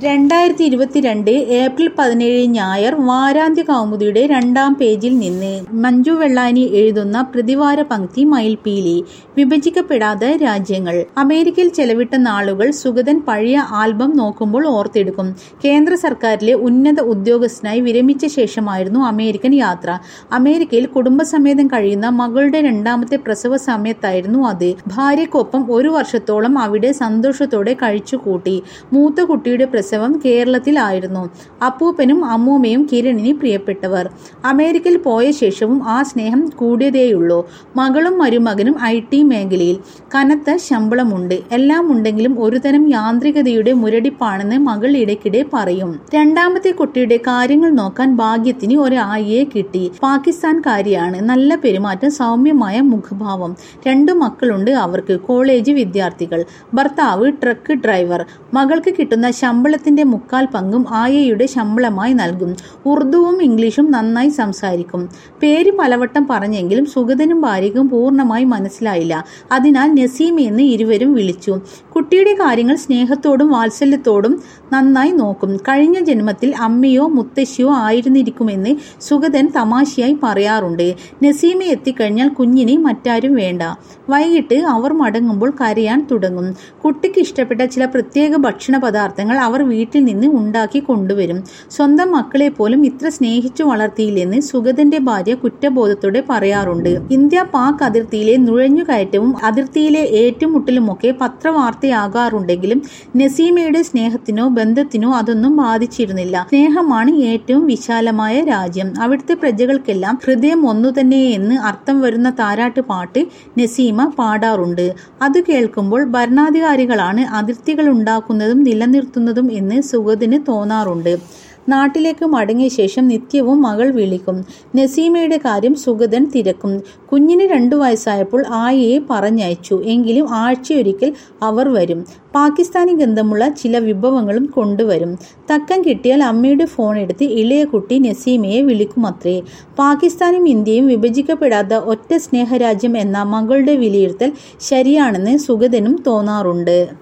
രണ്ടായിരത്തി ഇരുപത്തിരണ്ട് ഏപ്രിൽ പതിനേഴ് ഞായർ വാരാന്ത്യ കൗമുദിയുടെ രണ്ടാം പേജിൽ നിന്ന് മഞ്ജു വെള്ളാനി എഴുതുന്ന പ്രതിവാര പങ്ക്തി മയിൽപീലി വിഭജിക്കപ്പെടാത്ത രാജ്യങ്ങൾ അമേരിക്കയിൽ ചെലവിട്ട നാളുകൾ സുഗതൻ പഴയ ആൽബം നോക്കുമ്പോൾ ഓർത്തെടുക്കും കേന്ദ്ര സർക്കാരിലെ ഉന്നത ഉദ്യോഗസ്ഥനായി വിരമിച്ച ശേഷമായിരുന്നു അമേരിക്കൻ യാത്ര അമേരിക്കയിൽ കുടുംബസമേതം കഴിയുന്ന മകളുടെ രണ്ടാമത്തെ പ്രസവ സമയത്തായിരുന്നു അത് ഭാര്യയ്ക്കൊപ്പം ഒരു വർഷത്തോളം അവിടെ സന്തോഷത്തോടെ കഴിച്ചുകൂട്ടി മൂത്ത കുട്ടിയുടെ പ്രസവം കേരളത്തിലായിരുന്നു അപ്പൂപ്പനും അമ്മൂമ്മയും കിരണിന് പ്രിയപ്പെട്ടവർ അമേരിക്കയിൽ പോയ ശേഷവും ആ സ്നേഹം കൂടിയതേയുള്ളൂ മകളും മരുമകനും ഐ ടി മേഖലയിൽ കനത്ത ശമ്പളമുണ്ട് എല്ലാം ഉണ്ടെങ്കിലും ഒരുതരം യാന്ത്രികതയുടെ മുരടിപ്പാണെന്ന് മകൾ ഇടയ്ക്കിടെ പറയും രണ്ടാമത്തെ കുട്ടിയുടെ കാര്യങ്ങൾ നോക്കാൻ ഭാഗ്യത്തിന് ഒരു ആയിയെ കിട്ടി പാകിസ്ഥാൻകാരിയാണ് നല്ല പെരുമാറ്റം സൗമ്യമായ മുഖഭാവം രണ്ടു മക്കളുണ്ട് അവർക്ക് കോളേജ് വിദ്യാർത്ഥികൾ ഭർത്താവ് ട്രക്ക് ഡ്രൈവർ മകൾക്ക് കിട്ടുന്ന ശമ്പളത്തിന്റെ മുക്കാൽ പങ്കും ആയയുടെ ശമ്പളമായി നൽകും ഉറുദുവും ഇംഗ്ലീഷും നന്നായി സംസാരിക്കും പേര് പലവട്ടം പറഞ്ഞെങ്കിലും സുഗതനും ഭാര്യയ്ക്കും പൂർണ്ണമായി മനസ്സിലായില്ല അതിനാൽ നസീമെന്ന് ഇരുവരും വിളിച്ചു കുട്ടിയുടെ കാര്യങ്ങൾ സ്നേഹത്തോടും വാത്സല്യത്തോടും നന്നായി നോക്കും കഴിഞ്ഞ ജന്മത്തിൽ അമ്മയോ മുത്തശ്ശിയോ ആയിരുന്നിരിക്കുമെന്ന് സുഗതൻ തമാശയായി പറയാറുണ്ട് നസീമ എത്തിക്കഴിഞ്ഞാൽ കുഞ്ഞിനെ മറ്റാരും വേണ്ട വൈകിട്ട് അവർ മടങ്ങുമ്പോൾ കരയാൻ തുടങ്ങും കുട്ടിക്ക് ഇഷ്ടപ്പെട്ട ചില പ്രത്യേക ഭക്ഷണ പദാർത്ഥങ്ങൾ അവർ വീട്ടിൽ നിന്ന് ഉണ്ടാക്കി കൊണ്ടുവരും സ്വന്തം മക്കളെ പോലും ഇത്ര സ്നേഹിച്ചു വളർത്തിയില്ലെന്ന് സുഗതന്റെ ഭാര്യ കുറ്റബോധത്തോടെ പറയാറുണ്ട് ഇന്ത്യ പാക് അതിർത്തിയിലെ നുഴഞ്ഞുകയറ്റവും അതിർത്തിയിലെ ഏറ്റുമുട്ടലുമൊക്കെ പത്രവാർത്തയാകാറുണ്ടെങ്കിലും നസീമയുടെ സ്നേഹത്തിനോ ബന്ധത്തിനോ അതൊന്നും ബാധിച്ചിരുന്നില്ല സ്നേഹമാണ് ഏറ്റവും വിശാലമായ രാജ്യം അവിടുത്തെ പ്രജകൾക്കെല്ലാം ഹൃദയം ഒന്നു തന്നെയെന്ന് അർത്ഥം വരുന്ന താരാട്ട് പാട്ട് നസീമ പാടാറുണ്ട് അത് കേൾക്കുമ്പോൾ ഭരണാധികാരികളാണ് അതിർത്തികൾ ഉണ്ടാക്കുന്നതും നിലനിർത്തുന്നതും എന്ന് സുഗതിന് തോന്നാറുണ്ട് നാട്ടിലേക്ക് മടങ്ങിയ ശേഷം നിത്യവും മകൾ വിളിക്കും നസീമയുടെ കാര്യം സുഗതൻ തിരക്കും കുഞ്ഞിന് രണ്ടു വയസ്സായപ്പോൾ ആയയെ പറഞ്ഞയച്ചു എങ്കിലും ആഴ്ചയൊരിക്കൽ അവർ വരും പാകിസ്ഥാനി ഗന്ധമുള്ള ചില വിഭവങ്ങളും കൊണ്ടുവരും തക്കം കിട്ടിയാൽ അമ്മയുടെ ഫോൺ എടുത്ത് ഇളയ കുട്ടി നസീമയെ വിളിക്കുമത്രേ പാകിസ്ഥാനും ഇന്ത്യയും വിഭജിക്കപ്പെടാത്ത ഒറ്റ സ്നേഹരാജ്യം എന്ന മകളുടെ വിലയിരുത്തൽ ശരിയാണെന്ന് സുഗതനും തോന്നാറുണ്ട്